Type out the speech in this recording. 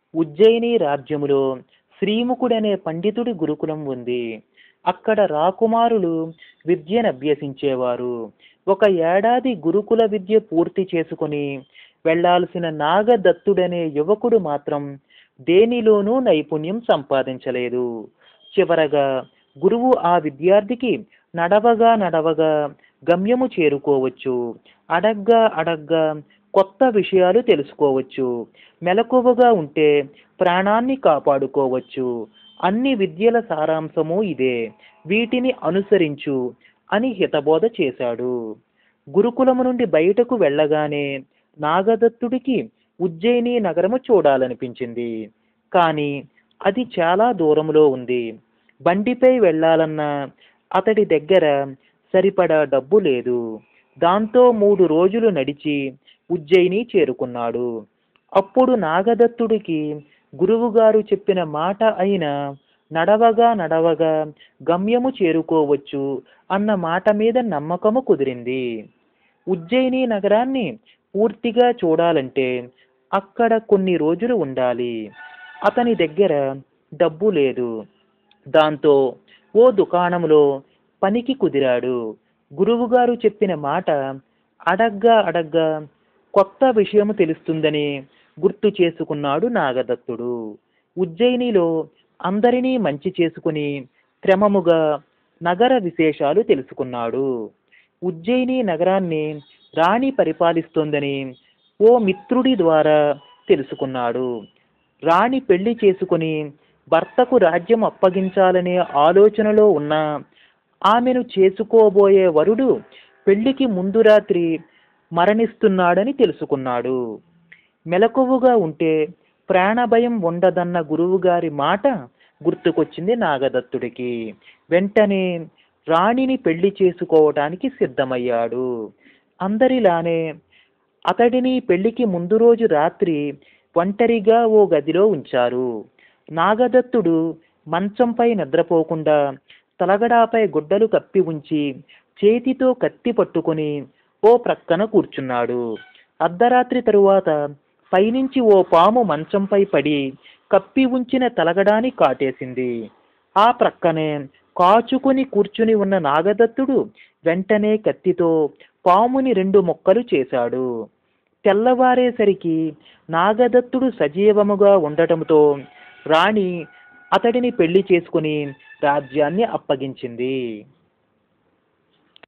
ఉజ్జయిని రాజ్యములో శ్రీముఖుడనే పండితుడి గురుకులం ఉంది అక్కడ రాకుమారులు విద్యను అభ్యసించేవారు ఒక ఏడాది గురుకుల విద్య పూర్తి చేసుకుని వెళ్ళాల్సిన నాగదత్తుడనే యువకుడు మాత్రం దేనిలోనూ నైపుణ్యం సంపాదించలేదు చివరగా గురువు ఆ విద్యార్థికి నడవగా నడవగా గమ్యము చేరుకోవచ్చు అడగ్గా అడగ్గా కొత్త విషయాలు తెలుసుకోవచ్చు మెలకువగా ఉంటే ప్రాణాన్ని కాపాడుకోవచ్చు అన్ని విద్యల సారాంశము ఇదే వీటిని అనుసరించు అని హితబోధ చేశాడు గురుకులము నుండి బయటకు వెళ్ళగానే నాగదత్తుడికి ఉజ్జయిని నగరము చూడాలనిపించింది కానీ అది చాలా దూరంలో ఉంది బండిపై వెళ్ళాలన్నా అతడి దగ్గర సరిపడా డబ్బు లేదు దాంతో మూడు రోజులు నడిచి ఉజ్జయిని చేరుకున్నాడు అప్పుడు నాగదత్తుడికి గురువుగారు చెప్పిన మాట అయిన నడవగా నడవగా గమ్యము చేరుకోవచ్చు అన్న మాట మీద నమ్మకము కుదిరింది ఉజ్జయిని నగరాన్ని పూర్తిగా చూడాలంటే అక్కడ కొన్ని రోజులు ఉండాలి అతని దగ్గర డబ్బు లేదు దాంతో ఓ దుకాణంలో పనికి కుదిరాడు గురువుగారు చెప్పిన మాట అడగ్గా అడగ్గా కొత్త విషయము తెలుస్తుందని గుర్తు చేసుకున్నాడు నాగదత్తుడు ఉజ్జయినిలో అందరినీ మంచి చేసుకుని క్రమముగా నగర విశేషాలు తెలుసుకున్నాడు ఉజ్జయిని నగరాన్ని రాణి పరిపాలిస్తోందని ఓ మిత్రుడి ద్వారా తెలుసుకున్నాడు రాణి పెళ్లి చేసుకుని భర్తకు రాజ్యం అప్పగించాలనే ఆలోచనలో ఉన్న ఆమెను చేసుకోబోయే వరుడు పెళ్లికి ముందు రాత్రి మరణిస్తున్నాడని తెలుసుకున్నాడు మెలకువగా ఉంటే ప్రాణభయం ఉండదన్న గురువుగారి మాట గుర్తుకొచ్చింది నాగదత్తుడికి వెంటనే రాణిని పెళ్లి చేసుకోవటానికి సిద్ధమయ్యాడు అందరిలానే అతడిని పెళ్లికి ముందు రోజు రాత్రి ఒంటరిగా ఓ గదిలో ఉంచారు నాగదత్తుడు మంచంపై నిద్రపోకుండా తలగడాపై గుడ్డలు కప్పి ఉంచి చేతితో కత్తి పట్టుకొని ఓ ప్రక్కన కూర్చున్నాడు అర్ధరాత్రి తరువాత పైనుంచి ఓ పాము మంచంపై పడి కప్పి ఉంచిన తలగడాని కాటేసింది ఆ ప్రక్కనే కాచుకుని కూర్చుని ఉన్న నాగదత్తుడు వెంటనే కత్తితో పాముని రెండు ముక్కలు చేశాడు తెల్లవారేసరికి నాగదత్తుడు సజీవముగా ఉండటంతో రాణి అతడిని పెళ్లి చేసుకుని రాజ్యాన్ని అప్పగించింది